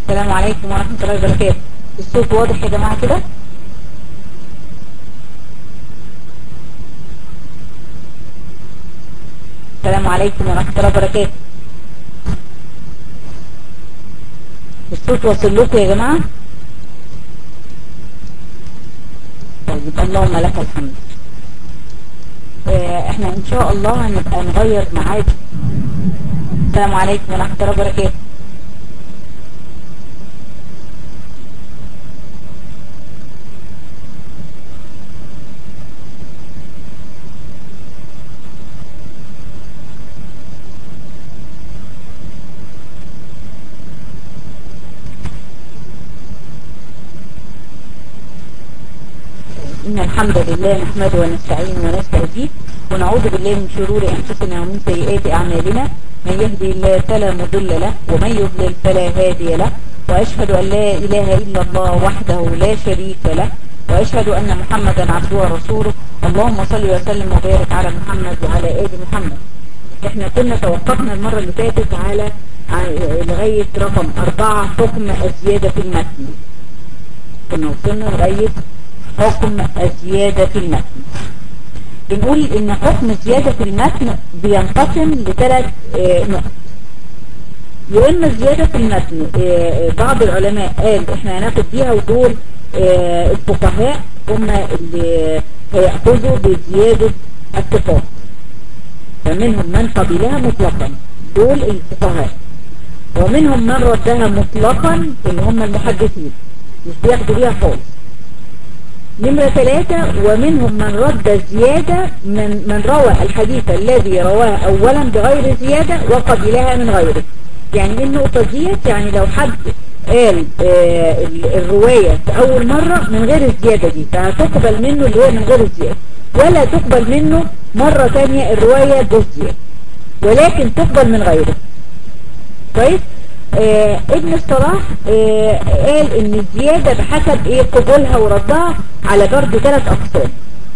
السلام عليكم ورحمة الله وبركاته الصوت واضح يا جماعة كده السلام عليكم ورحمة الله وبركاته الصوت واصل لكم يا جماعة طيب اللهم لك الحمد اه احنا ان شاء الله هنبقى نغير ميعاد السلام عليكم ورحمة الله وبركاته إن الحمد لله نحمده ونستعين ونستهديه ونعوذ بالله من شرور أنفسنا ومن سيئات أعمالنا من يهدي الله فلا مضل له ومن يضلل فلا هادي له وأشهد أن لا إله إلا الله وحده لا شريك له وأشهد أن محمدا عبده ورسوله اللهم صل وسلم وبارك على محمد وعلى آل محمد احنا كنا توقفنا المرة اللي فاتت على لغاية رقم أربعة حكم الزيادة في المتن كنا وصلنا لغاية حكم الزيادة في المتن بنقول ان حكم الزيادة في المتن بينقسم لثلاث نقط يا اما الزيادة في المتن بعض العلماء قال احنا هناخد بيها ودول الفقهاء هم اللي هيأخذوا بزيادة الثقات فمنهم من قبلها مطلقا دول الفقهاء ومنهم من ردها مطلقا اللي هم المحدثين مش بياخدوا بيها خالص نمرة ثلاثة ومنهم من رد الزيادة من, من روى الحديث الذي رواه أولا بغير زيادة وقبلها من غيره يعني النقطة ديت يعني لو حد قال آه الرواية في أول مرة من غير الزيادة دي فهتقبل منه اللي هو من غير الزيادة ولا تقبل منه مرة ثانية الرواية بالزيادة ولكن تقبل من غيره كويس آه ابن الصلاح آه قال ان الزيادة بحسب ايه قبولها وردها على برضه ثلاث اقسام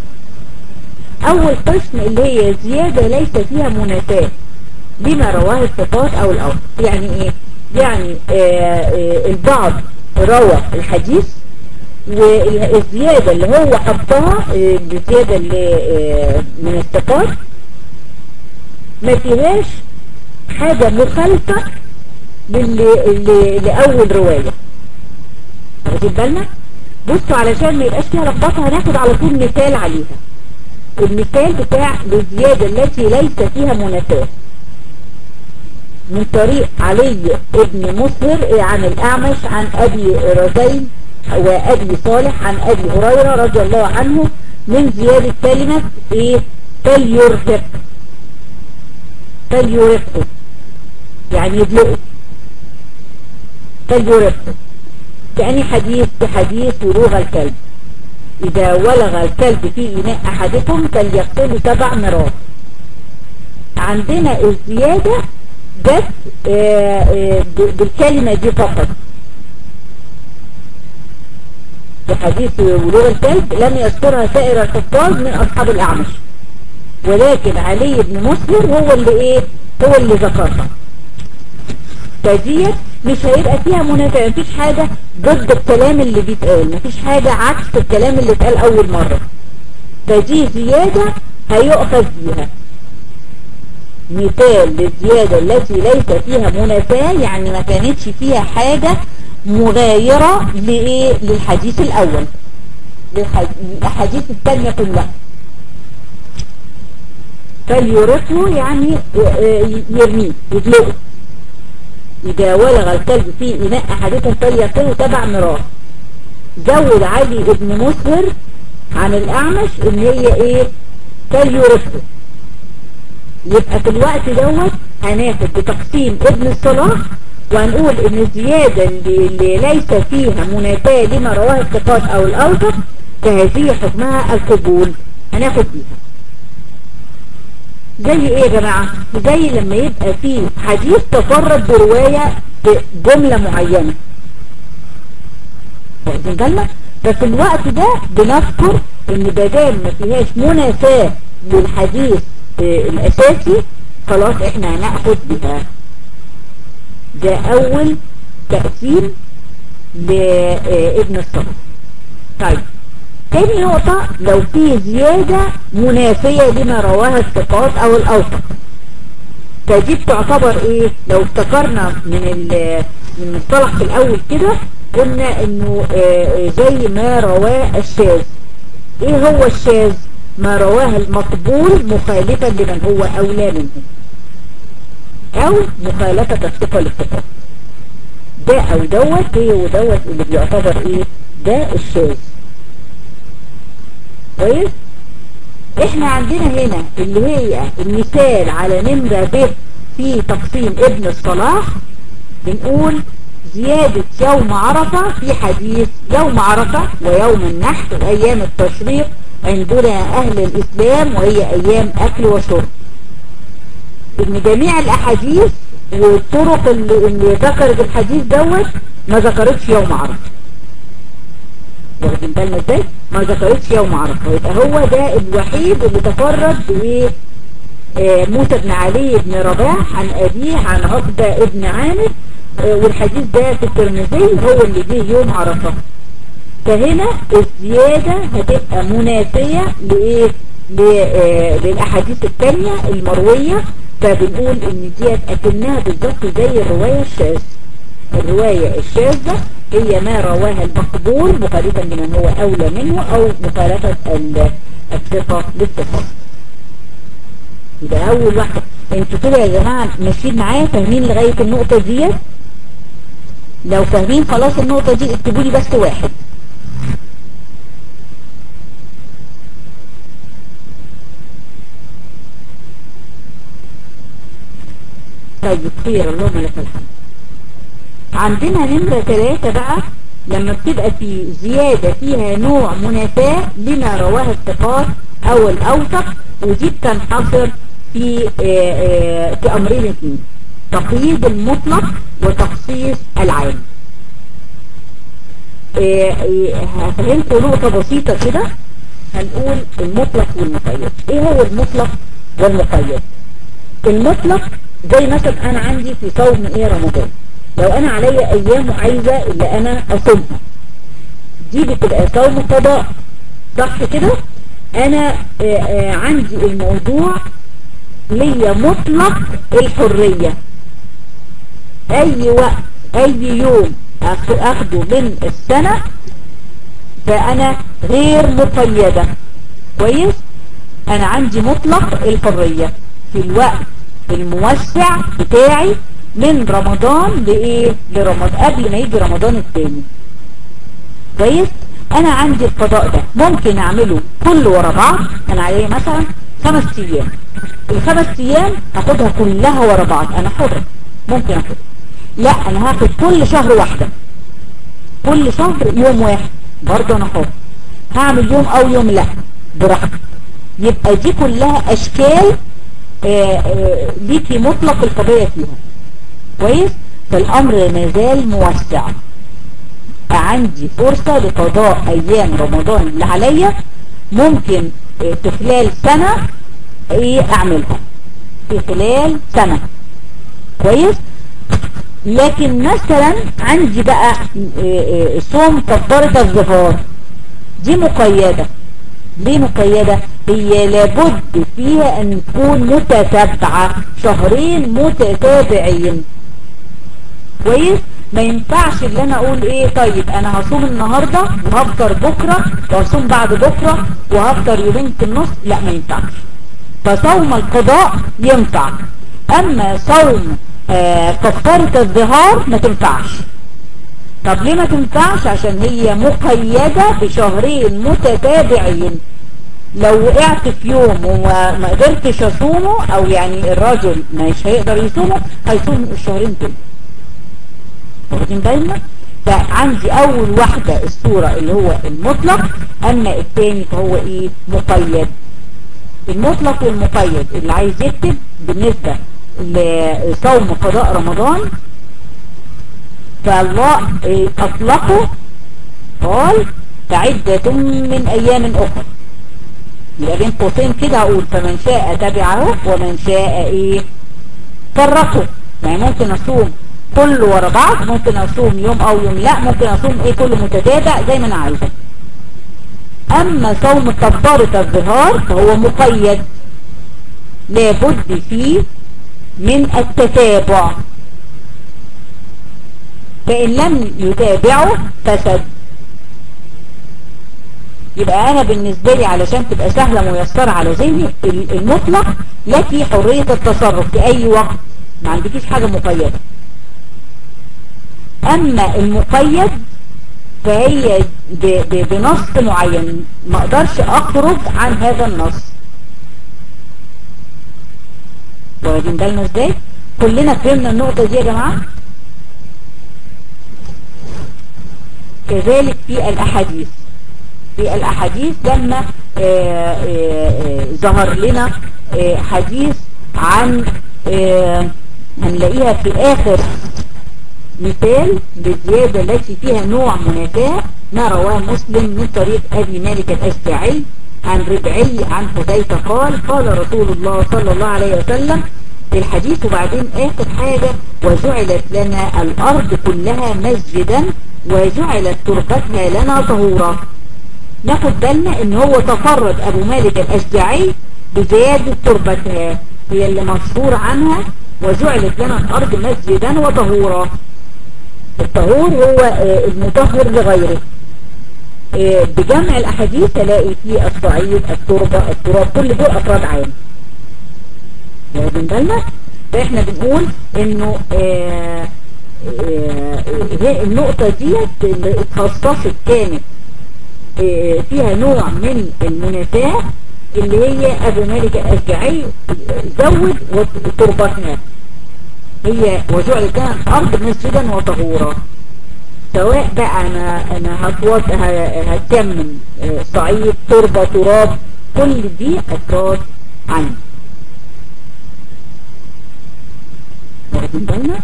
اول قسم اللي هي زيادة ليس فيها منافاة لما رواه الثقات او الاوسط يعني ايه يعني آه البعض روى الحديث والزيادة اللي هو حطها الزيادة اللي من الثقات ما فيهاش حاجة مخالفة لأول رواية واخدين بالنا بصوا علشان ما يبقاش فيها لخبطه هناخد على طول مثال عليها المثال بتاع الزيادة التي ليس فيها منافاة من طريق علي ابن مصهر عن الأعمش عن أبي رزين وأبي صالح عن أبي هريرة رضي الله عنه من زيادة كلمة إيه فليرهق فليرهقه يعني يبلغه فليرهقه كأني حديث بحديث ولوغ الكلب إذا ولغ الكلب في إناء أحدكم فليغسله سبع مرات عندنا الزيادة جت بالكلمة دي فقط في حديث ولوغ الكلب لم يذكرها سائر الحفاظ من أصحاب الأعمش ولكن علي بن مسلم هو اللي ايه هو اللي ذكرها فديت مش هيبقى فيها منافع مفيش حاجة ضد الكلام اللي بيتقال مفيش حاجة عكس الكلام اللي اتقال اول مرة فدي زيادة هيؤخذ بيها مثال للزيادة التي ليس فيها منافاة يعني ما كانتش فيها حاجة مغايرة لإيه للحديث الأول للحديث الثانية كلها فليرقه يعني يرميه يدلقه إذا ولغ الكلب في إناء أحدكم فليقله سبع مرات زود علي ابن مسهر عن الأعمش إن هي إيه فليرقه يبقى في الوقت دوت هناخد بتقسيم ابن الصلاح وهنقول ان الزيادة اللي, اللي ليس فيها منافاة لما رواه الثقات او الاوسط فهذه حكمها القبول هناخد بيها زي ايه يا جماعة زي لما يبقى فيه حديث تفرد برواية بجملة معينة واخدين بالنا ففي الوقت ده بنذكر ان بدال ما فيهاش منافاة للحديث الاساسي خلاص احنا هناخد بها ده اول تقسيم لابن الصلاة طيب تاني نقطة لو في زيادة منافية لما رواه الثقات او الاوثق فدي بتعتبر ايه لو افتكرنا من من المصطلح في الاول كده قلنا انه زي ما رواه الشاذ ايه هو الشاذ ما رواه المقبول مخالفا لمن هو اولى منه او مخالفة الثقة للثقة ده او دوت ايه ودوت اللي بيعتبر ايه ده الشاذ كويس احنا عندنا هنا اللي هي المثال على نمرة ب في تقسيم ابن الصلاح بنقول زيادة يوم عرفة في حديث يوم عرفة ويوم النحر وأيام التشريق عندنا أهل الإسلام وهي أيام أكل وشرب إن جميع الأحاديث والطرق اللي, اللي ذكرت الحديث دوت ما ذكرتش يوم عرفة واخدين بالنا ازاي ما ذكرتش يوم عرفة ويبقى هو ده الوحيد اللي تفرد بايه آه موسى بن علي بن رباح عن أبيه عن عقبة ابن عامر آه والحديث ده في الترمذي هو اللي جه يوم عرفة فهنا الزيادة هتبقى منافية لإيه آه للأحاديث التانية المروية فبنقول ان ديت اكنها بالظبط زي الرواية الشاذ الرواية الشاذة هي ما رواها المقبول مخالفا لمن هو اولى منه او مخالفة الثقة للثقة يبقى اول واحدة انتوا كده يا جماعة ماشيين معايا فاهمين لغاية النقطة ديت لو فاهمين خلاص النقطة دي اكتبوا لي بس واحد طيب خير اللهم لك الحمد عندنا نمرة ثلاثة بقى لما بتبقى في زيادة فيها نوع منافاة لما رواه الثقات او الاوثق ودي بتنحصر في آآ آآ في امرين اثنين تقييد المطلق وتخصيص العام هفهمكم نقطة بسيطة كده هنقول المطلق والمقيد ايه هو المطلق والمقيد المطلق زي مثلا انا عندي في صوم ايه رمضان لو انا عليا ايام عايزة اللي انا اصومها دي بتبقى صوم قضاء صح كده انا آآ آآ عندي الموضوع ليا مطلق الحرية اي وقت اي يوم اخده من السنة فانا غير مقيدة كويس انا عندي مطلق الحرية في الوقت الموسع بتاعي من رمضان لايه لرمضان قبل ما يجي رمضان الثاني كويس انا عندي القضاء ده ممكن اعمله كله ورا بعض انا عليه مثلا خمس ايام الخمس ايام هاخدها كلها ورا بعض انا حر ممكن اخدها لا انا هاخد كل شهر واحدة كل شهر يوم واحد برضه انا حر هعمل يوم او يوم لا براحتك يبقى دي كلها اشكال آآ آآ ليكي مطلق القضية فيها كويس فالامر ما زال موسع عندي فرصة لقضاء ايام رمضان اللي عليا ممكن في خلال سنة ايه اعملها في خلال سنة كويس لكن مثلا عندي بقى صوم كفارة الظهار دي مقيدة ليه مقيدة هي لابد فيها ان تكون متتابعة شهرين متتابعين كويس ما ينفعش اللي انا اقول ايه طيب انا هصوم النهاردة وهفطر بكرة وهصوم بعد بكرة وهفطر يومين في النص لا ما ينفعش فصوم القضاء ينفع اما صوم آه كفارة الظهار ما تنفعش طب ليه ما تنفعش عشان هي مقيدة بشهرين متتابعين لو وقعت في يوم وما قدرتش اصومه او يعني الراجل مش هيقدر يصومه هيصوم الشهرين دول واخدين بالنا فعندي اول واحدة الصورة اللي هو المطلق اما الثاني فهو ايه مقيد المطلق والمقيد اللي عايز يكتب بالنسبة لصوم قضاء رمضان فالله اطلقه قال فعدة من ايام اخرى يبقى بين قوسين كده اقول فمن شاء تبعه ومن شاء ايه فرقه يعني ممكن اصوم كله ورا بعض ممكن اصوم يوم او يوم لا ممكن اصوم ايه كله متتابع زي ما انا عايزه اما صوم كفارة الظهار فهو مقيد لابد فيه من التتابع فإن لم يتابعه فسد يبقى أنا بالنسبة لي علشان تبقى سهلة ميسرة على ذهني المطلق لك حرية التصرف في أي وقت ما عندكيش حاجة مقيدة أما المقيد فهي بنص معين ما اقدرش اخرج عن هذا النص واخدين بالنا ازاي كلنا فهمنا النقطة دي يا جماعة كذلك في الاحاديث في الاحاديث لما آآ آآ ظهر لنا حديث عن هنلاقيها في اخر مثال بالزيادة التي فيها نوع منافاة ما رواه مسلم من طريق أبي مالك الأشجعي عن ربعي عن حذيفة قال قال رسول الله صلى الله عليه وسلم في الحديث وبعدين آخر حاجة وجعلت لنا الأرض كلها مسجدا وجعلت تربتها لنا طهورا ناخد بالنا ان هو تفرد أبو مالك الأشجعي بزيادة تربتها هي اللي مشهور عنها وجعلت لنا الأرض مسجدا وطهورا الطهور هو المطهر لغيره بجمع الأحاديث تلاقي فيه الصعيد التربة التراب كل دول أفراد عام واخدين بالنا فإحنا بنقول إنه آآ آآ النقطة ديت اللي اتخصصت كانت فيها نوع من المنافاة اللي هي أبو مالك الأشجعي زود تربتنا هي وجعل كان الأرض مسجدا وطهورا سواء بقى أنا, أنا هتوض هتكمل صعيد تربة تراب كل دي أفراد عني واخدين بالنا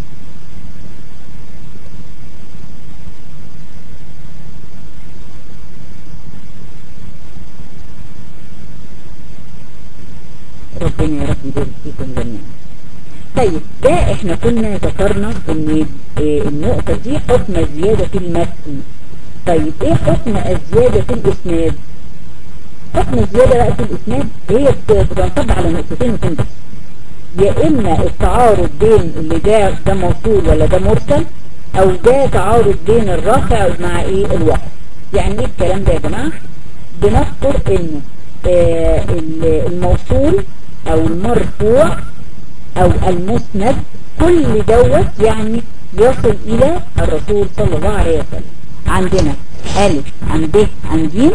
ربنا يا رب يبارك فيكم جميعا طيب ده احنا كنا ذكرنا ان اه النقطة دي حكم الزيادة في المتن طيب ايه حكم الزيادة في الاسناد حكم الزيادة بقى في الاسناد هي بتنطبق على نقطتين وتين بس يا اما التعارض بين اللي ده ده موصول ولا ده مرسل او ده تعارض بين الرافع مع ايه الوقف يعني ايه الكلام ده يا جماعة بنذكر ان اه الموصول او المرفوع او المسند كل دوت يعني يصل الى الرسول صلى الله عليه وسلم عندنا الف عن ب عن ج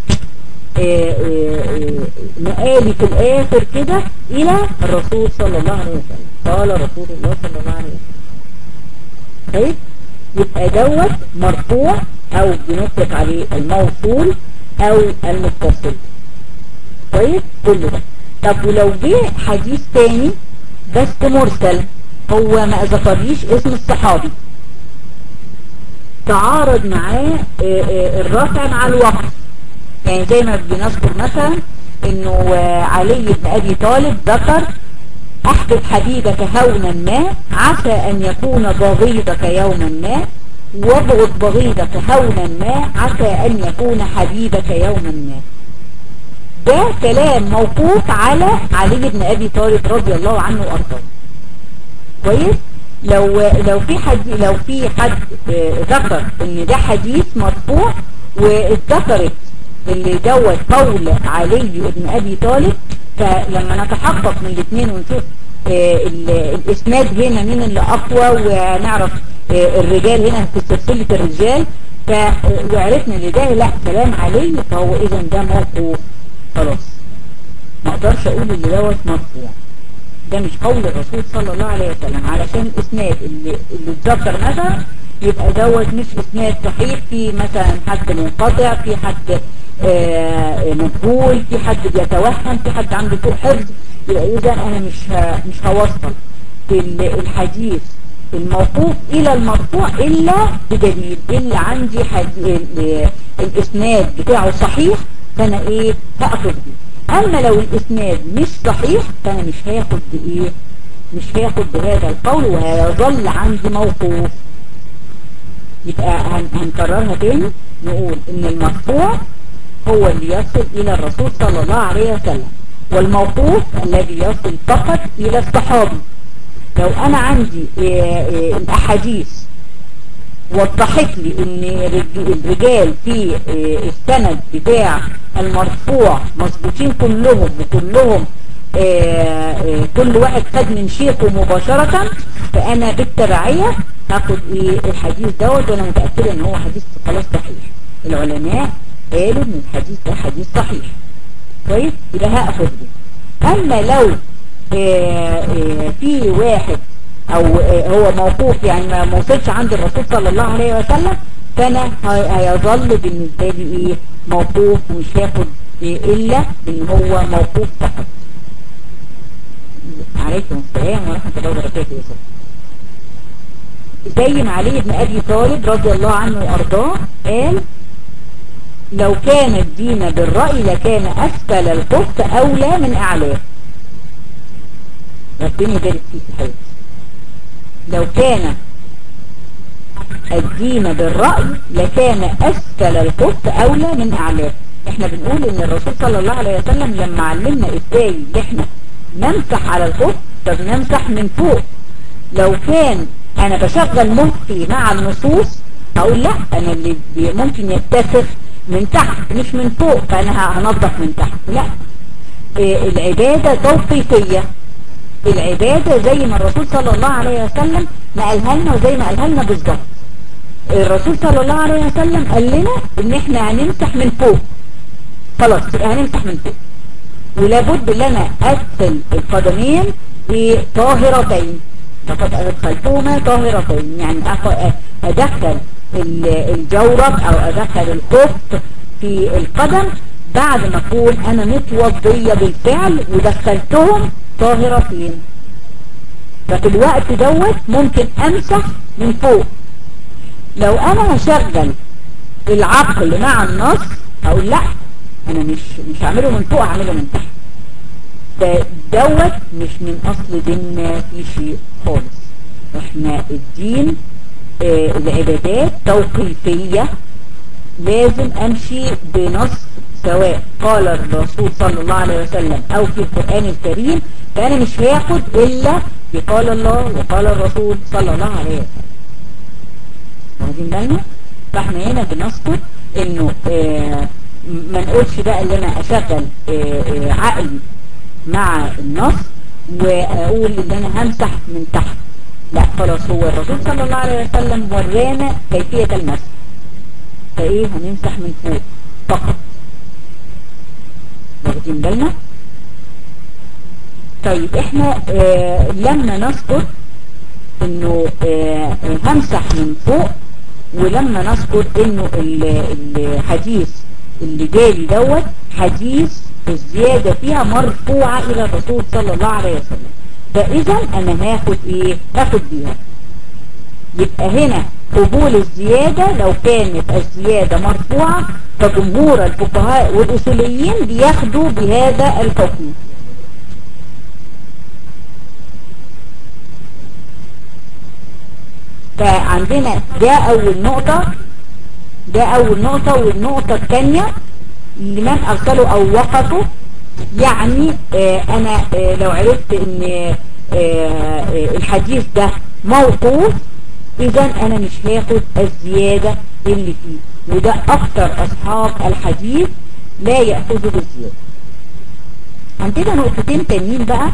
مقالي في الاخر كده الى الرسول صلى الله عليه وسلم قال رسول الله صلى الله عليه وسلم طيب يبقى دوت مرفوع او بنطلق عليه الموصول او المتصل طيب كل ده طب ولو جه حديث تاني بس مرسل هو ما ذكرليش اسم الصحابي تعارض معاه الرافع مع الوقف يعني زي ما بنذكر مثلا انه علي بن ابي طالب ذكر احبب حبيبك هونا ما عسى ان يكون بغيضك يوما ما وابغض بغيضك هونا ما عسى ان يكون حبيبك يوما ما ده كلام موقوف على علي بن ابي طالب رضي الله عنه وارضاه كويس لو لو في حد لو في حد ذكر ان ده حديث مرفوع واتذكرت اللي دوت قول علي بن ابي طالب فلما نتحقق من الاثنين ونشوف الاسناد هنا مين اللي اقوى ونعرف الرجال هنا في سلسله الرجال وعرفنا ان ده لا كلام علي فهو اذا ده موقوف خلاص ما اقدرش اقول اللي دوت مرفوع ده مش قول الرسول صلى الله عليه وسلم علشان الاسناد اللي اللي اتذكر مثلا يبقى دوت مش اسناد صحيح في مثلا حد منقطع في حد مجهول في حد بيتوهم في حد عنده سوء حفظ يبقى اذا انا مش مش هوصل الحديث الموقوف الى المرفوع الا بدليل الا عندي الاسناد بتاعه صحيح فانا ايه هاخد بيه اما لو الاسناد مش صحيح فانا مش هاخد بايه مش هاخد بهذا القول وهيظل عندي موقوف يبقى هنكررها تاني نقول ان المرفوع هو اللي يصل الى الرسول صلى الله عليه وسلم والموقوف الذي يصل فقط الى الصحابي لو انا عندي الاحاديث وضحت لي ان الرجال في السند بتاع المرفوع مظبوطين كلهم وكلهم كل واحد خد من شيخه مباشرة فانا بالتبعية هاخد ايه الحديث دوت وانا متأكدة ان هو حديث خلاص صحيح العلماء قالوا ان الحديث ده حديث صحيح كويس يبقى هاخد دي اما لو آآ آآ في واحد او هو موقوف يعني ما وصلش عند الرسول صلى الله عليه وسلم فانا هيظل بالنسبة لي ايه موقوف ومش هاخد إيه الا ان هو موقوف فقط عليكم السلام ورحمة الله وبركاته يا سيدي زي ما علي بن ابي طالب رضي الله عنه وارضاه قال لو كان الدين بالرأي لكان اسفل القفط اولى من اعلاه ربنا يبارك فيك حياتي لو كان الدين بالرأي لكان أسفل القط أولى من أعلاه احنا بنقول ان الرسول صلى الله عليه وسلم لما علمنا ازاي ان احنا نمسح على القط فبنمسح من فوق لو كان انا بشغل مخي مع النصوص هقول لا انا اللي ممكن يتسخ من تحت مش من فوق فانا هنضف من تحت لا إيه العبادة توقيفية العبادة زي ما الرسول صلى الله عليه وسلم نقلها لنا وزي ما قالها لنا بالظبط الرسول صلى الله عليه وسلم قال لنا ان احنا هنمسح من فوق خلاص هنمسح من فوق ولابد ان انا ادخل القدمين بطاهرتين لقد ادخلتهما طاهرتين يعني ادخل الجورب او ادخل القفط في القدم بعد ما اكون انا متوضية بالفعل ودخلتهم طاهرتين ففي الوقت دوت ممكن امسح من فوق لو انا هشغل العقل مع النص هقول لا انا مش مش هعمله من فوق هعمله من تحت دوت مش من اصل ديننا في شيء خالص احنا الدين آه العبادات توقيفية لازم امشي بنص سواء قال الرسول صلى الله عليه وسلم او في القرآن الكريم فانا مش هاخد الا بقال الله وقال الرسول صلى الله عليه وسلم واخدين بالنا فاحنا هنا بنذكر انه آه ما نقولش بقى ان انا اشغل آه آه عقلي مع النص واقول ان انا همسح من تحت لا خلاص هو الرسول صلى الله عليه وسلم ورانا كيفية المسح فايه هنمسح من فوق فقط واخدين بالنا طيب احنا آه لما نذكر انه آه همسح من فوق ولما نذكر انه الحديث اللي جالي دوت حديث الزيادة فيها مرفوعة الى الرسول صلى الله عليه وسلم فاذا انا هاخد ايه هاخد بيها يبقى هنا قبول الزيادة لو كانت الزيادة مرفوعة فجمهور الفقهاء والأصوليين بياخدوا بهذا الحكم فعندنا ده أول نقطة ده أول نقطة والنقطة الثانية لمن أرسلوا أو وقفوا يعني آه أنا آه لو عرفت أن آه الحديث ده موقوف إذا أنا مش هاخد الزيادة اللي فيه وده أكتر أصحاب الحديث لا يأخذوا بالزيادة عندنا نقطتين تانيين بقى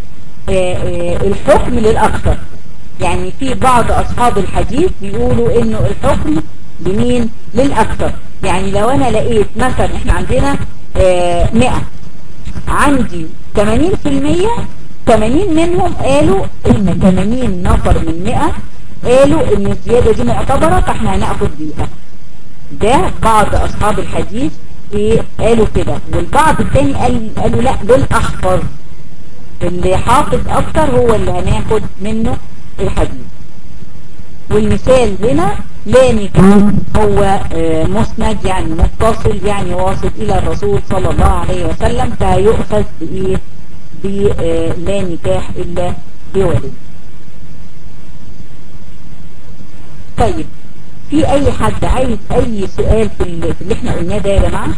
الحكم للأكثر يعني في بعض أصحاب الحديث بيقولوا إنه الحكم لمين للأكثر يعني لو أنا لقيت مثلا إحنا عندنا مئة عندي 80% 80 منهم قالوا إن 80 نفر من 100 قالوا إن الزيادة دي معتبرة فإحنا هنأخذ بيها ده بعض أصحاب الحديث إيه قالوا كده والبعض التاني قال قالوا لا للأحفظ اللي حافظ أكتر هو اللي هناخد منه الحديث والمثال هنا لا نكاح هو مسند يعني متصل يعني واصل إلى الرسول صلى الله عليه وسلم فيؤخذ بإيه بلا نكاح إلا بولي طيب في اي حد عايز اي سؤال في اللي, في اللي احنا قلناه ده يا جماعة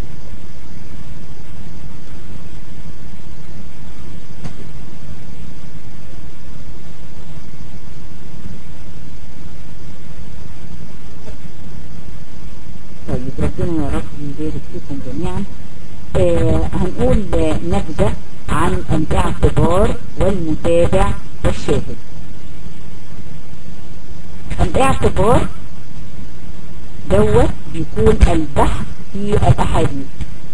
طيب ربنا يا رب يبارك فيكم جميعا آه هنقول نبذة عن الاعتبار والمتابع والشاهد الاعتبار دوت بيكون البحث في الاحاديث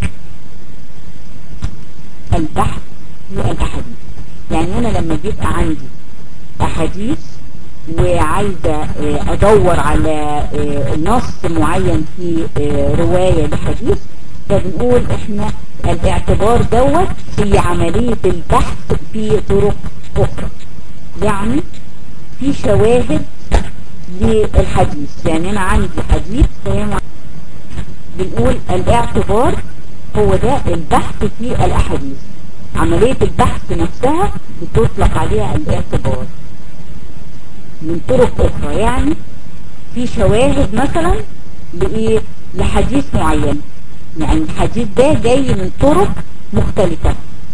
البحث في الاحاديث يعني انا لما بيبقى عندي احاديث وعايزة ادور على نص معين في رواية لحديث فبنقول احنا الاعتبار دوت في عملية البحث في طرق اخرى يعني في شواهد للحديث يعني انا عندي حديث فهم بنقول الاعتبار هو ده البحث في الاحاديث عملية البحث نفسها بتطلق عليها الاعتبار من طرق اخرى يعني في شواهد مثلا لايه لحديث معين يعني الحديث ده جاي من طرق مختلفة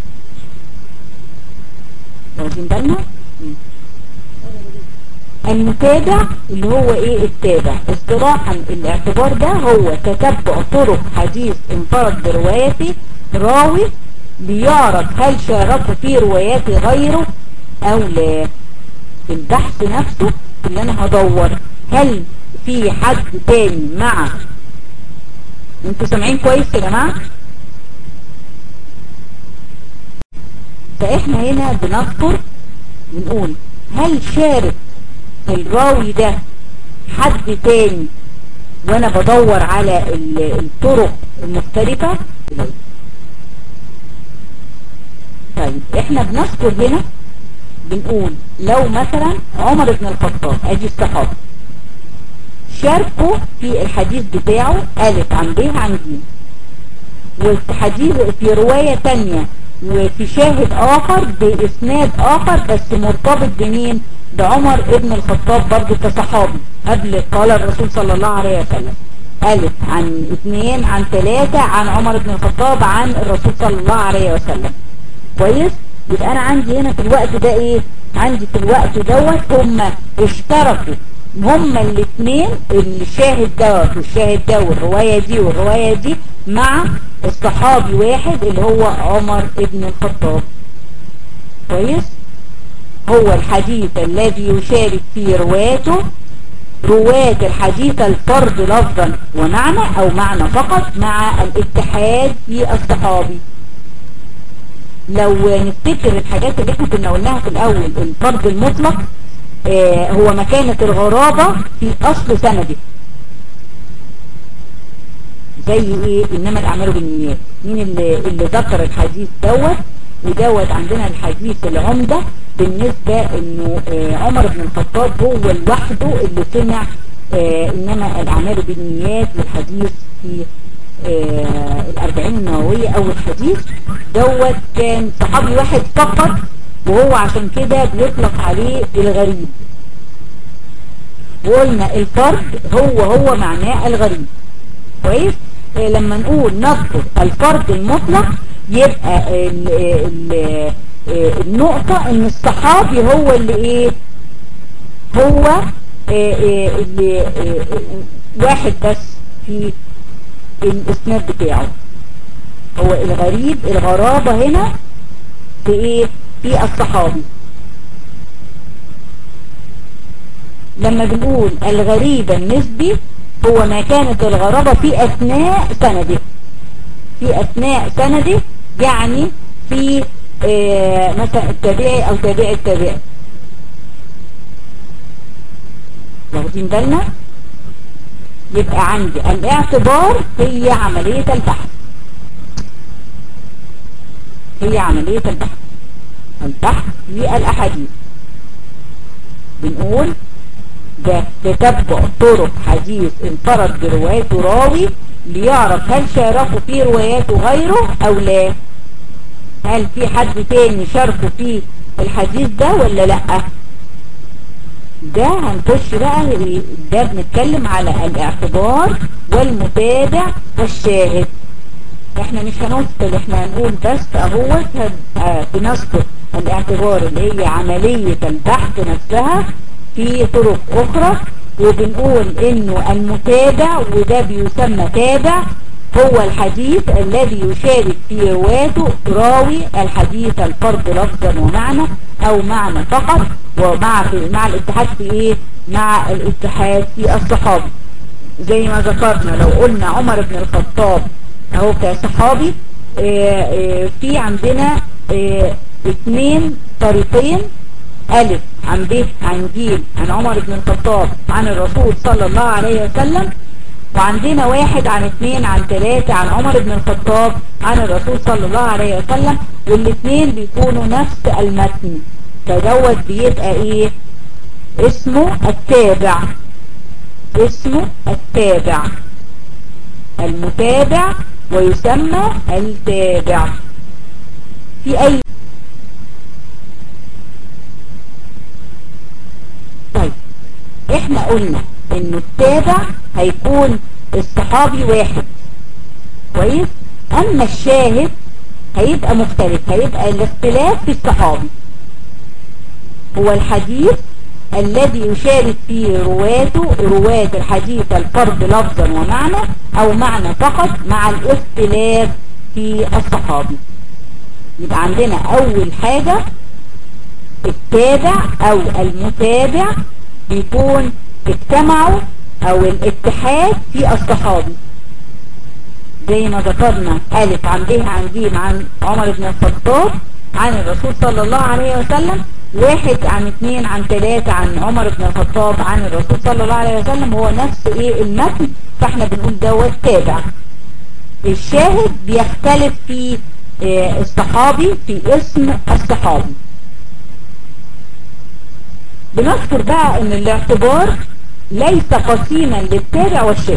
واخدين بالنا المتابع اللي هو ايه التابع اصطلاحا الاعتبار ده هو تتبع طرق حديث انفرد بروايته راوي ليعرف هل شاركه في روايات غيره او لا في البحث نفسه اللي انا هدور هل في حد تاني مع انتوا سامعين كويس يا جماعة فاحنا هنا بنذكر بنقول هل شارك الراوي ده حد تاني وانا بدور على الطرق المختلفة طيب احنا بنذكر هنا بنقول لو مثلا عمر بن الخطاب ادي الصحابي شاركوا في الحديث بتاعه ألف عن ب عن ج والحديث في رواية تانية وفي شاهد آخر بإسناد آخر بس مرتبط بمين بعمر ابن الخطاب برضو كصحابي قبل قال الرسول صلى الله عليه وسلم ألف عن اثنين عن ثلاثة عن عمر بن الخطاب عن الرسول صلى الله عليه وسلم كويس يبقى أنا عندي هنا في الوقت ده إيه عندي في الوقت دوت هم اشتركوا هما الاثنين الشاهد دوت والشاهد ده والرواية دي والرواية دي مع الصحابي واحد اللي هو عمر ابن الخطاب كويس هو الحديث الذي يشارك في رواته رواة الحديث الفرد لفظا ومعنى او معنى فقط مع الاتحاد في الصحابي لو نفتكر الحاجات اللي احنا كنا قلناها في الاول الفرد المطلق آه هو مكانة الغرابة في اصل سنده زي ايه انما الاعمال بالنيات مين اللي, اللي ذكر الحديث دوت ودوت عندنا الحديث العمدة بالنسبة انه آه عمر بن الخطاب هو لوحده اللي سمع آه انما الاعمال بالنيات والحديث في آه الاربعين النووية اول حديث دوت كان صحابي واحد فقط وهو عشان كده بيطلق عليه الغريب وقلنا الفرد هو هو معناه الغريب كويس آه لما نقول نذكر الفرد المطلق يبقى ال ال النقطة ان الصحابي هو اللي ايه هو إيه اللي إيه واحد بس في الاسناد بتاعه هو الغريب الغرابة هنا في ايه في الصحابي لما بنقول الغريب النسبي هو ما كانت الغرابة في اثناء سنده في اثناء سنده يعني في إيه مثلا التابعي او تابعي التابعي واخدين بالنا يبقى عندي الاعتبار هي عملية البحث هي عملية البحث البحث في الاحاديث بنقول ده تتبع طرق حديث انفرد بروايته راوي ليعرف هل شاركوا في رواياته غيره او لا هل في حد تاني شاركوا في الحديث ده ولا لأ ده هنخش بقى ده بنتكلم على الاعتبار والمتابع والشاهد احنا مش هنفصل احنا هنقول بس اهوت بنذكر الاعتبار اللي هي عملية البحث نفسها في طرق اخرى وبنقول انه المتابع وده بيسمى تابع هو الحديث الذي يشارك في رواته راوي الحديث الفرد لفظا ومعنى او معنى فقط ومع في مع الاتحاد في ايه مع الاتحاد في الصحابي زي ما ذكرنا لو قلنا عمر بن الخطاب اهو كصحابي في عندنا اثنين طريقين ألف عن ب عن ج عن عمر بن الخطاب عن الرسول صلى الله عليه وسلم وعندنا واحد عن اثنين عن ثلاثة عن عمر بن الخطاب عن الرسول صلى الله عليه وسلم والاثنين بيكونوا نفس المتن فدوت بيبقى ايه اسمه التابع اسمه التابع المتابع ويسمى التابع في اي طيب احنا قلنا انه التابع هيكون الصحابي واحد كويس اما الشاهد هيبقى مختلف هيبقى الاختلاف في الصحابي هو الحديث الذي يشارك فيه رواته رواة الحديث الفرد لفظا ومعنى او معنى فقط مع الاختلاف في الصحابي يبقى عندنا اول حاجة التابع او المتابع بيكون اجتمعوا او الاتحاد في الصحابي زي ما ذكرنا ألف عن به عن جيم عن عمر بن الخطاب عن الرسول صلى الله عليه وسلم واحد عن اثنين عن ثلاثة عن عمر بن الخطاب عن الرسول صلى الله عليه وسلم هو نفس ايه المتن فاحنا بنقول دوت تابع الشاهد بيختلف في اه الصحابي في اسم الصحابي بنذكر بقى ان الاعتبار ليس قسيما للتابع والشاهد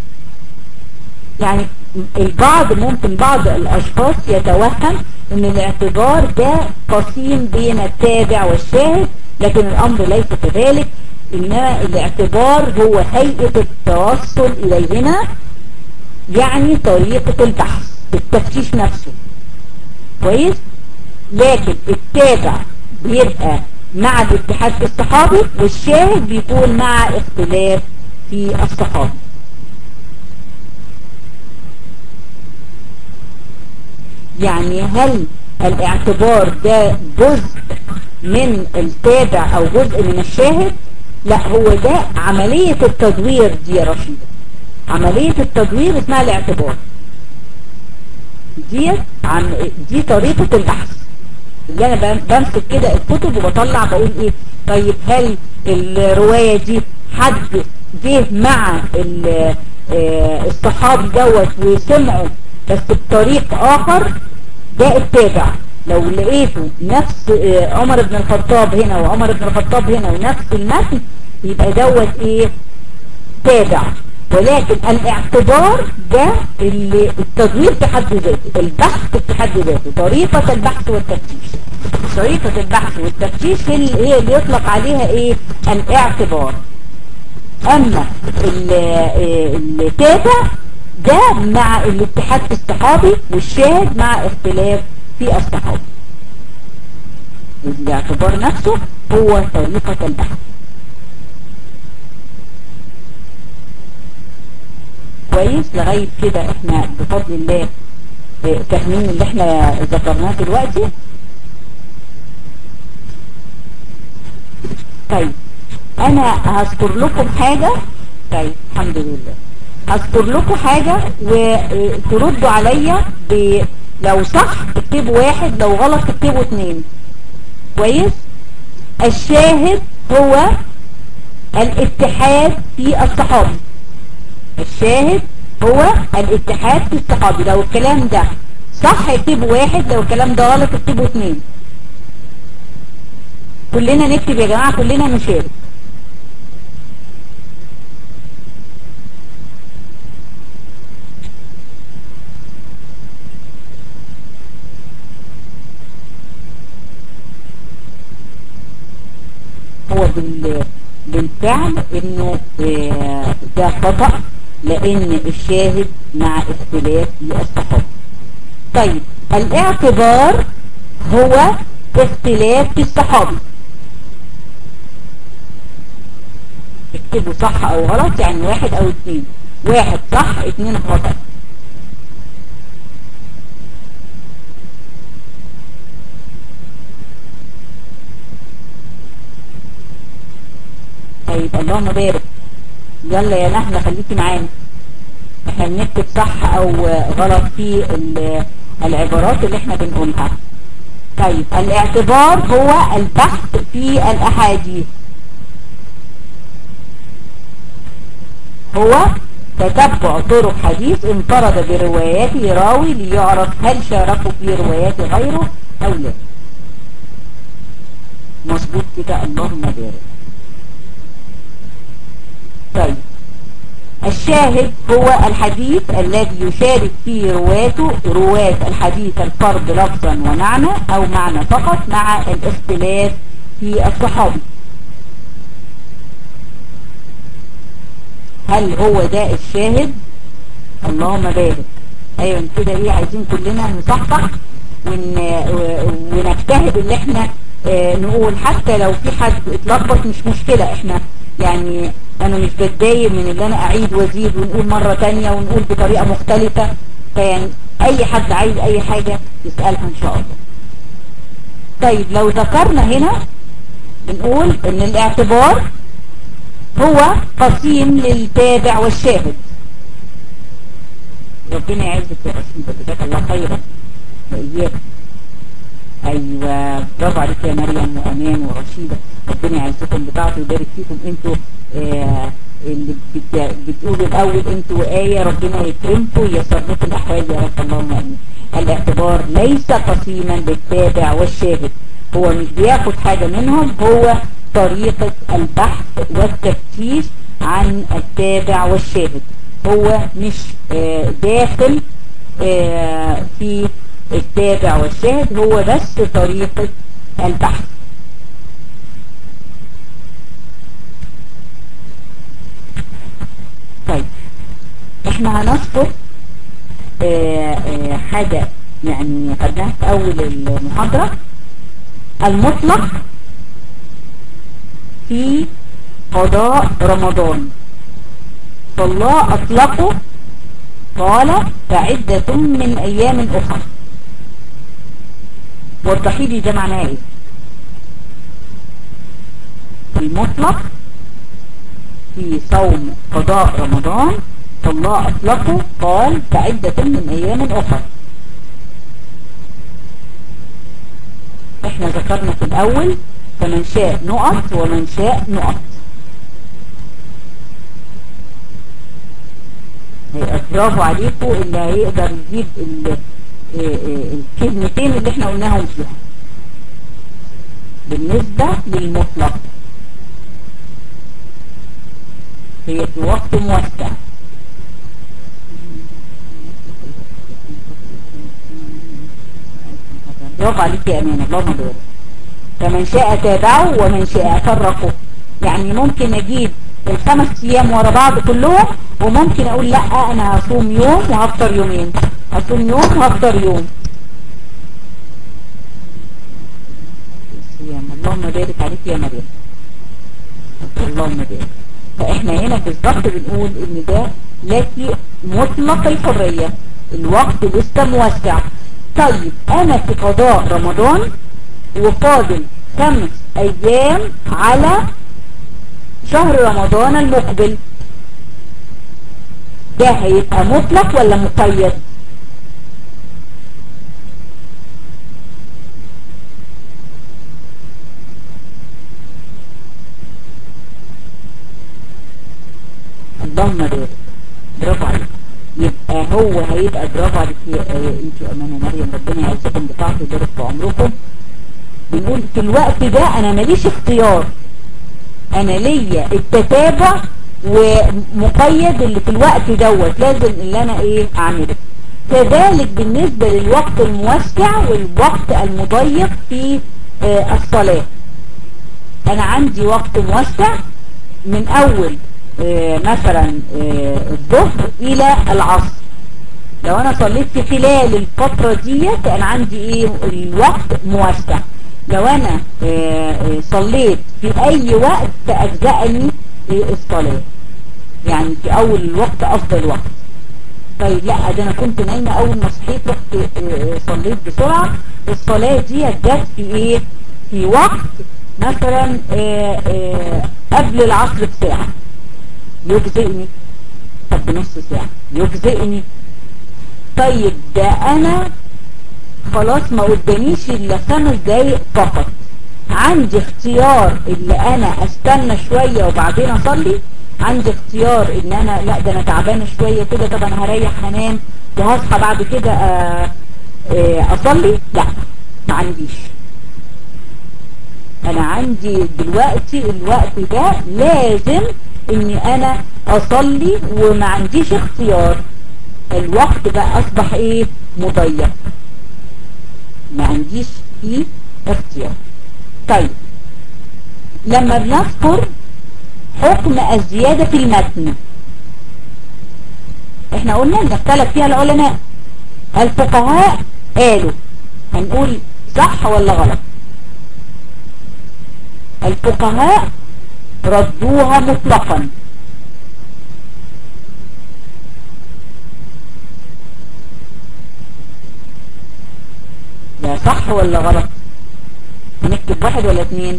يعني البعض ممكن بعض الاشخاص يتوهم ان الاعتبار ده قسيم بين التابع والشاهد لكن الامر ليس كذلك انما الاعتبار هو هيئة التوصل اليهنا يعني طريقة البحث التفتيش نفسه كويس لكن التابع بيبقى مع الاتحاد في الصحابي والشاهد بيكون مع اختلاف في الصحابي يعني هل الاعتبار ده جزء من التابع او جزء من الشاهد لا هو ده عملية التدوير دي يا رشيد عملية التدوير اسمها الاعتبار دي عن دي طريقة البحث اللي انا بمسك كده الكتب وبطلع بقول ايه طيب هل الرواية دي حد جه مع الصحابي دوت وسمعوا بس بطريق اخر ده التابع لو لقيته نفس عمر بن الخطاب هنا وعمر بن الخطاب هنا ونفس المتن يبقى دوت ايه تابع ولكن الاعتبار ده اللي التدوير في حد ذاته البحث في حد ذاته طريقة البحث والتفتيش طريقة البحث والتفتيش هي اللي يطلق عليها ايه الاعتبار اما التابع ده مع الاتحاد في الصحابي والشاهد مع اختلاف في الصحابي الاعتبار نفسه هو طريقة البحث كويس لغاية كده احنا بفضل الله فاهمين اللي احنا ذكرناه دلوقتي طيب انا هذكر لكم حاجة طيب الحمد لله هذكر لكم حاجة وتردوا عليا ب... لو صح اكتبوا واحد لو غلط اكتبوا اتنين كويس الشاهد هو الاتحاد في الصحابي الشاهد هو الاتحاد في الصحابي لو الكلام ده صح اكتبوا واحد لو الكلام ده غلط اكتبوا اتنين كلنا نكتب يا جماعة كلنا نشارك بال بالفعل انه آه ده خطأ لان الشاهد مع اختلاف الصحابة طيب الاعتبار هو اختلاف في الصحابي اكتبوا صح او غلط يعني واحد او اثنين واحد صح اثنين خطأ طيب اللهم بارك يلا يا نحلة خليكي معانا احنا بنكتب صح او غلط في العبارات اللي احنا بنقولها طيب الاعتبار هو البحث في الاحاديث هو تتبع طرق حديث انفرد برواياته راوي ليعرف هل شاركوا في روايات غيره او لا مظبوط كده اللهم بارك طيب الشاهد هو الحديث الذي يشارك فيه رواته رواة الحديث الفرد لفظا ومعنى او معنى فقط مع الاختلاف في الصحابي هل هو ده الشاهد اللهم بارك ايوه كده ايه عايزين كلنا نصحصح ون... ونجتهد اللي احنا اه نقول حتى لو في حد اتلخبط مش مشكلة احنا يعني انا مش بتضايق من اللي انا اعيد وازيد ونقول مرة تانية ونقول بطريقة مختلفة فيعني اي حد عايز اي حاجة يسألها ان شاء الله طيب لو ذكرنا هنا بنقول ان الاعتبار هو قسيم للتابع والشاهد ربنا يعزك يا رسول جزاك الله خيرا وإياك أيوة برافو عليك يا مريم وأمان ورشيدة ربنا يعزكم بتاعته ويبارك فيكم انتوا آه اللي بت... بتقولوا الأول انتوا آية ربنا يكرمكم ويسر لكم الأحوال يا رب اللهم آمين الاعتبار ليس قسيما للتابع والشاهد هو مش بياخد حاجة منهم هو طريقة البحث والتفتيش عن التابع والشاهد هو مش آه داخل آه في التابع والشاهد هو بس طريقة البحث طيب احنا هنذكر آه حاجة يعني خدناها في اول المحاضرة المطلق في قضاء رمضان فالله أطلقه قال فعدة من أيام أخرى وضحي لي ده معناه ايه المطلق في صوم قضاء رمضان فالله أطلقه قال فعدة من أيام أخرى احنا ذكرنا في الأول فمن شاء نقط ومن شاء نقط برافو عليكم اللي هيقدر يجيب الكلمتين اللي احنا قلناهم فيها بالنسبة للمطلق هي في وقت موسع برافو عليك يا أمانة اللهم بارك فمن شاء تابعه ومن شاء فرقه يعني ممكن اجيب الخمس ايام ورا بعض كلهم وممكن اقول لا انا هصوم يوم وهفطر يومين هصوم يوم وهفطر يوم اللهم بارك عليك يا مريم اللهم بارك فاحنا هنا بالظبط بنقول ان ده لك مطلق الحرية الوقت لسه موسع طيب انا في قضاء رمضان وفاضل خمس ايام على شهر رمضان المقبل ده هيبقى مطلق ولا مقيد اللهم بارك برافو عليك يبقى هو هيبقى برافو عليك انت امانه مريم ربنا يعزكم بطاعته ويبارك في عمركم بنقول في الوقت ده انا ماليش اختيار انا ليا التتابع ومقيد اللي في الوقت دوت لازم اللي انا ايه اعمله كذلك بالنسبة للوقت الموسع والوقت المضيق في آه الصلاة انا عندي وقت موسع من اول اه مثلا اه الظهر الى العصر لو انا صليت في خلال الفترة ديت انا عندي ايه الوقت موسع لو انا اه صليت في اي وقت فاجزأني الصلاة يعني في اول الوقت افضل وقت طيب لا ده انا كنت نايمة اول ما صحيت رحت صليت بسرعة الصلاة دي جت في ايه في وقت مثلا اه اه قبل العصر بساعة يجزئني طب بنص ساعة يجزئني طيب ده انا خلاص ما قداميش الا خمس دقايق فقط عندي اختيار اللي انا استنى شوية وبعدين اصلي عندي اختيار ان انا لا ده انا تعبانة شوية كده طب انا هريح هنام وهصحى بعد كده اصلي لا ما عنديش انا عندي دلوقتي الوقت ده لازم اني انا اصلي وما عنديش اختيار الوقت بقى اصبح ايه مضيق ما عنديش فيه اختيار طيب لما بنذكر حكم الزيادة في المتن احنا قلنا ان اختلف فيها العلماء الفقهاء قالوا هنقول صح ولا غلط الفقهاء ردوها مطلقا ده صح ولا غلط هنكتب واحد ولا اتنين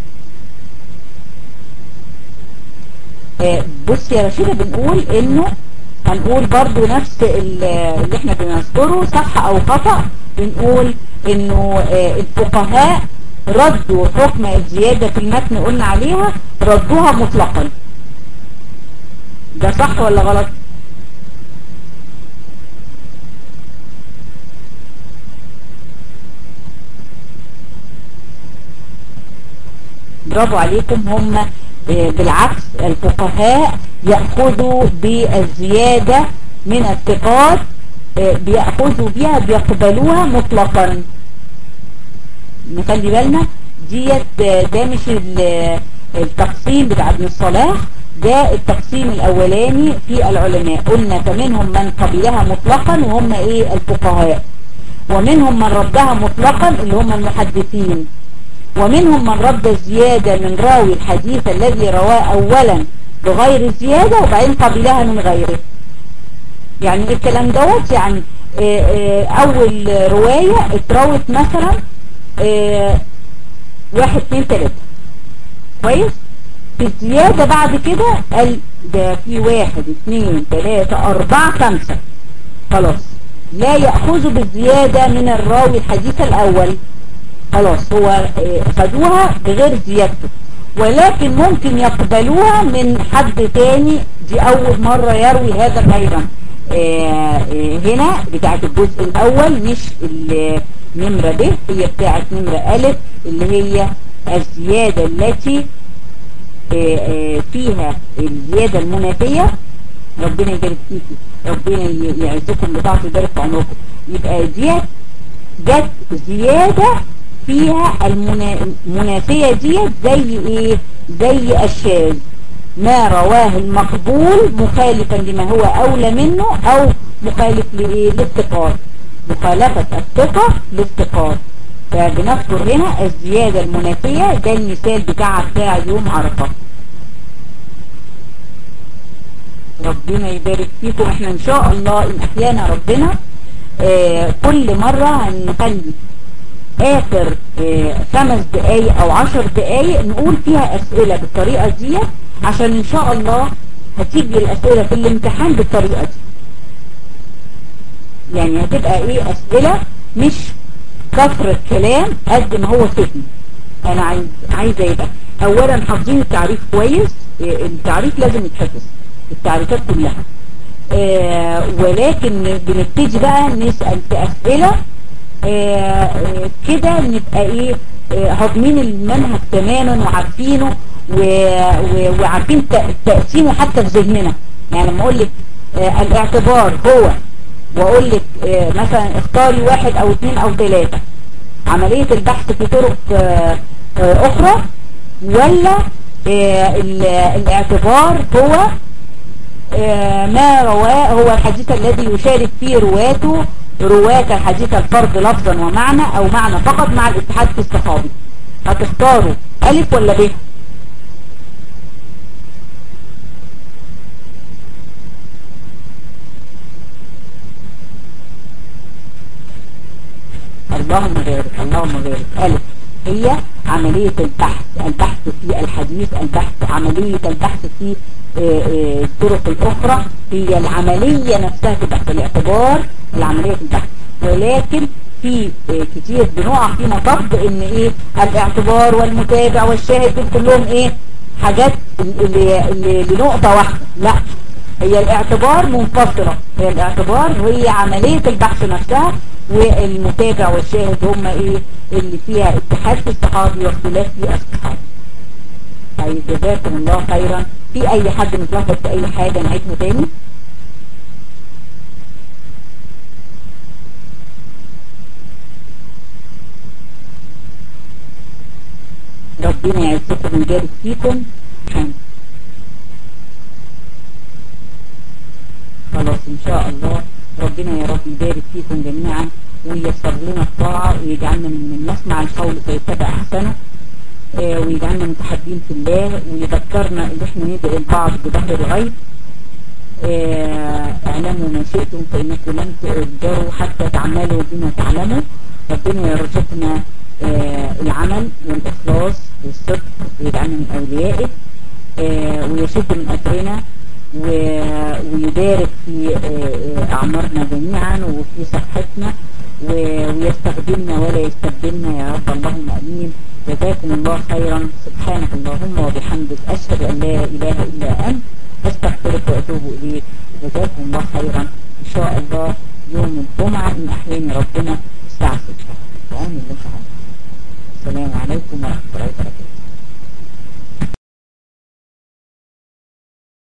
آه بص يا رشيدة بنقول انه هنقول برضو نفس اللي احنا بنذكره صح او خطأ بنقول انه آه الفقهاء ردوا حكم الزيادة في المتن قلنا عليها ردوها مطلقا ده صح ولا غلط برافو عليكم هم بالعكس الفقهاء يأخذوا بالزيادة من الثقات بيأخذوا بها بيقبلوها مطلقا نخلي بالنا ديت ده مش التقسيم بتاع ابن الصلاح ده التقسيم الاولاني في العلماء قلنا فمنهم من قبلها مطلقا وهم ايه الفقهاء ومنهم من ردها مطلقا اللي هم المحدثين ومنهم من رد الزيادة من راوي الحديث الذي رواه اولا بغير زيادة وبعدين قبلها من غيره يعني الكلام دوت يعني اه اه اول رواية اتروت مثلا اه واحد اتنين تلاتة كويس في الزيادة بعد كده قال ده في واحد اتنين تلاتة اربعة خمسة خلاص لا يأخذ بالزيادة من الراوي الحديث الاول خلاص هو خدوها بغير زيادته ولكن ممكن يقبلوها من حد تاني دي اول مرة يروي هذا غيرا هنا بتاعت الجزء الاول مش النمرة ب هي بتاعت نمرة الف اللي هي الزيادة التي فيها الزيادة المنافية ربنا يبارك فيكي ربنا يعزكم بتاعته يبارك في عمركم يبقى ديت جت زيادة فيها المنافية ديت زي ايه زي الشاذ ما رواه المقبول مخالفا لما هو اولى منه او مخالف لايه للثقات مخالفة الثقة للثقات فبنذكر هنا الزيادة المنافية ده المثال بتاع بتاع يوم عرفة ربنا يبارك فيكم احنا ان شاء الله ان احيانا ربنا اه كل مرة هنخلي اخر اه خمس دقايق او عشر دقايق نقول فيها اسئلة بالطريقة دي عشان ان شاء الله هتيجي الاسئلة في الامتحان بالطريقة دي يعني هتبقى ايه اسئلة مش كثرة كلام قد ما هو فهم انا عايز عايزه يبقى اولا حافظين التعريف كويس التعريف لازم يتحفظ التعريفات كلها آه ولكن بنبتدي بقى نسأل في اسئلة آه كده نبقى ايه هاضمين آه المنهج تماما وعارفينه وعارفين تقسيمه حتى في ذهننا يعني لما اقول لك الاعتبار هو واقول لك مثلا اختاري واحد او اثنين او ثلاثة عملية البحث في طرق اخرى ولا اه الاعتبار هو اه ما رواه هو الحديث الذي يشارك فيه رواته رواة الحديث الفرد لفظا ومعنى او معنى فقط مع الاتحاد في الصحابي هتختاروا الف ولا ب اللهم بارك اللهم بارك ألف هي عملية البحث البحث في الحديث البحث عملية البحث في الطرق الأخرى هي العملية نفسها تبقى في الاعتبار العملية البحث ولكن في كتير بنقع في مطب ان ايه الاعتبار والمتابع والشاهد دول كلهم ايه حاجات اللي, اللي لنقطة واحدة لا هي الاعتبار منفصلة هي الاعتبار وهي عملية البحث نفسها والمتابع والشاهد هم ايه اللي فيها اتحاد في الصحابي واختلاف في الصحابي طيب جزاكم الله خيرا في اي حد متلخبط في اي حاجة نعيده تاني ربنا يعزكم ويبارك فيكم خلاص ان شاء الله ربنا يا رب يبارك فيكم جميعا وييسر لنا الطاعة ويجعلنا من نسمع القول فيتبع احسنه آه ويجعلنا متحدين في الله ويذكرنا ان احنا ندعي البعض بظهر الغيب آه اعلموا ما شئتم فانكم لن تقدروا حتى تعملوا بما تعلموا ربنا يرزقنا آه العمل والإخلاص والصدق ويجعلنا من أوليائه ويشد من أجرنا ويبارك في أعمارنا جميعا وفي صحتنا ويستخدمنا ولا يستبدلنا يا رب اللهم أمين جزاكم الله خيرا سبحانك اللهم وبحمدك أشهد أن لا إله إلا أنت أستغفرك وأتوب إليك جزاكم الله خيرا إن شاء الله يوم الجمعة إن أحياني ربنا الساعة 6 وأمين الله